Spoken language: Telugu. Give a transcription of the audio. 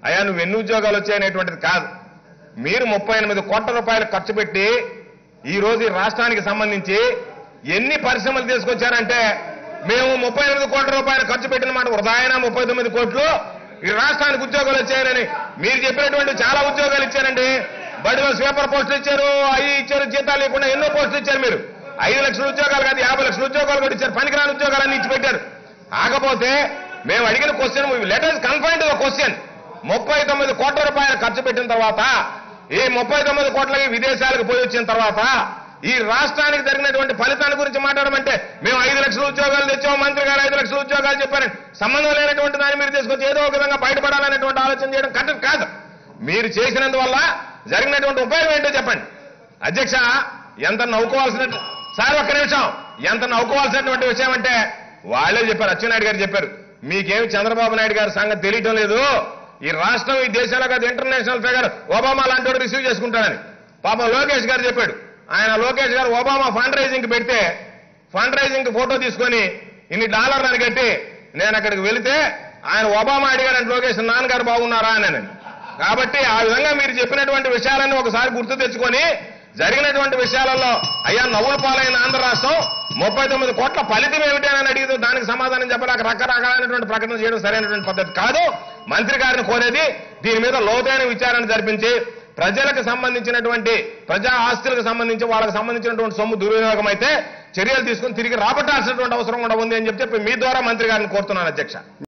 అయ్యా నువ్వు ఎన్ని ఉద్యోగాలు వచ్చాయనేటువంటిది కాదు మీరు ముప్పై ఎనిమిది కోట్ల రూపాయలు ఖర్చు పెట్టి ఈ రోజు ఈ రాష్ట్రానికి సంబంధించి ఎన్ని పరిశ్రమలు తీసుకొచ్చారంటే మేము ముప్పై ఎనిమిది కోట్ల రూపాయలు ఖర్చు పెట్టిన మాట వృధాయన ముప్పై తొమ్మిది కోట్లు ఈ రాష్ట్రానికి ఉద్యోగాలు వచ్చాయని మీరు చెప్పినటువంటి చాలా ఉద్యోగాలు ఇచ్చారండి బడిలో స్వీపర్ పోస్టులు ఇచ్చారు అవి ఇచ్చారు జీతాలు లేకుండా ఎన్నో పోస్టులు ఇచ్చారు మీరు ఐదు లక్షల ఉద్యోగాలు కాదు యాభై లక్షల ఉద్యోగాలు కూడా ఇచ్చారు పనికిరాని ఉద్యోగాలన్నీ ఇచ్చి పెట్టారు కాకపోతే మేము అడిగిన question letters confine to question ముప్పై తొమ్మిది కోట్ల రూపాయలు ఖర్చు పెట్టిన తర్వాత ఈ ముప్పై తొమ్మిది కోట్లకి విదేశాలకు పోయి వచ్చిన తర్వాత ఈ రాష్ట్రానికి జరిగినటువంటి ఫలితాన్ని గురించి మాట్లాడమంటే మేము ఐదు లక్షల ఉద్యోగాలు తెచ్చాము మంత్రి గారు ఐదు లక్షల ఉద్యోగాలు చెప్పారని సంబంధం లేనటువంటి దాన్ని మీరు తీసుకొచ్చి ఏదో ఒక విధంగా బయటపడాలనేటువంటి ఆలోచన చేయడం కరెక్ట్ కాదు మీరు చేసినందువల్ల జరిగినటువంటి ఉపయోగం ఏంటో చెప్పండి అధ్యక్ష ఎంత నవ్వుకోవాల్సిన సార్ ఒక్క నిమిషం ఎంత నవ్వుకోవాల్సినటువంటి విషయం అంటే వాళ్ళే చెప్పారు అచ్చెన్నాయుడు గారు చెప్పారు మీకేమి చంద్రబాబు నాయుడు గారి సంగతి తెలియటం లేదు ఈ రాష్ట్రం ఈ దేశంలో కాదు ఇంటర్నేషనల్ ఫిగర్ ఒబామా లాంటి వాడు రిసీవ్ చేసుకుంటాడని పాపం లోకేష్ గారు చెప్పాడు ఆయన Lokesh garu Obama fund raising పెడితే ఫండ్ రైజింగ్ ఫోటో తీసుకొని ఇన్ని డాలర్లను కట్టి నేను అక్కడికి వెళితే ఆయన ఒబామా అడిగాడంటే లోకేష్ నాన్నగారు బాగున్నారా అని కాబట్టి ఆ విధంగా మీరు చెప్పినటువంటి విషయాలన్నీ ఒకసారి గుర్తు తెచ్చుకొని జరిగినటువంటి విషయాలలో అయ్యా నవ్వుల పాలైన ఆంధ్ర రాష్ట్రం ముప్పై తొమ్మిది కోట్ల ఫలితం ఏమిటి అని అడిగితే దానికి సమాధానం చెప్పలేక రకరకాలైనటువంటి ప్రకటన చేయడం సరైనటువంటి పద్ధతి కాదు మంత్రి గారిని కోరేది దీని మీద లోతైన విచారణ జరిపించి ప్రజలకు సంబంధించినటువంటి ప్రజా ఆస్తులకు సంబంధించి వాళ్ళకి సంబంధించినటువంటి సొమ్ము దుర్వినియోగం అయితే చర్యలు తీసుకుని తిరిగి రాబట్టాల్సినటువంటి అవసరం కూడా ఉంది అని చెప్పి మీ ద్వారా మంత్రి గారిని కోరుతున్నాను అధ్యక్ష